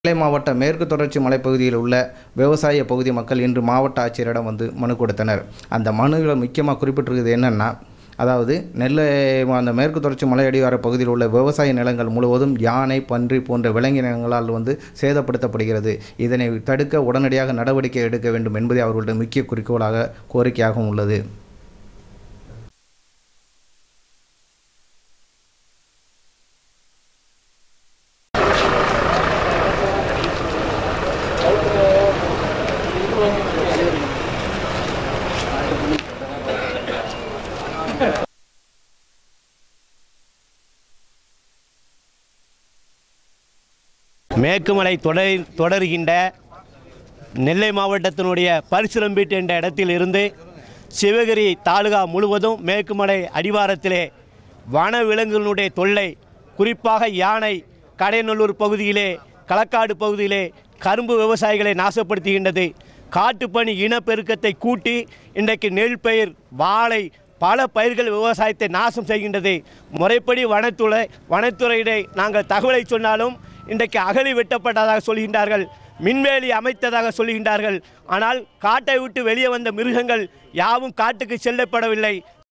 நெல்லை மாவட்ட மேற்கு தொடர்ச்சி மலைப்பகுதியில் உள்ள விவசாய பகுதி மக்கள் இன்று மாவட்ட ஆட்சியரிடம் வந்து மனு கொடுத்தனர் அந்த மனுவில் முக்கியமாக குறிப்பிட்டிருக்கிறது என்னென்னா அதாவது நெல்லை மா- அந்த மேற்கு தொடர்ச்சி மலை அடிவார பகுதியில் உள்ள விவசாய நிலங்கள் முழுவதும் யானை பன்றி போன்ற விலங்கினங்களால் வந்து சேதப்படுத்தப்படுகிறது இதனை தடுக்க உடனடியாக நடவடிக்கை எடுக்க வேண்டும் என்பதே அவர்களுடைய முக்கிய குறிக்கோளாக கோரிக்கையாகவும் உள்ளது மேற்குமலை தொடர் தொடர்கின்ற நெல்லை மாவட்டத்தினுடைய பரிசுலம்பீட்டு என்ற இடத்தில் இருந்து சிவகிரி தாலுகா முழுவதும் மேற்குமலை அடிவாரத்திலே வன விலங்குகளுடைய தொல்லை குறிப்பாக யானை கடைநல்லூர் பகுதியிலே களக்காடு பகுதியிலே கரும்பு விவசாயிகளை நாசப்படுத்துகின்றது காட்டுப்பனி இனப்பெருக்கத்தை கூட்டி இன்றைக்கு நெல் பயிர் வாழை பல பயிர்கள் விவசாயத்தை நாசம் செய்கின்றது முறைப்படி வனத்துறை வனத்துறையிட நாங்கள் தகவலை சொன்னாலும் இன்றைக்கு அகழி வெட்டப்பட்டதாக சொல்கின்றார்கள் மின்வேலி அமைத்ததாக சொல்கின்றார்கள் ஆனால் காட்டை விட்டு வெளியே வந்த மிருகங்கள் யாவும் காட்டுக்கு செல்லப்படவில்லை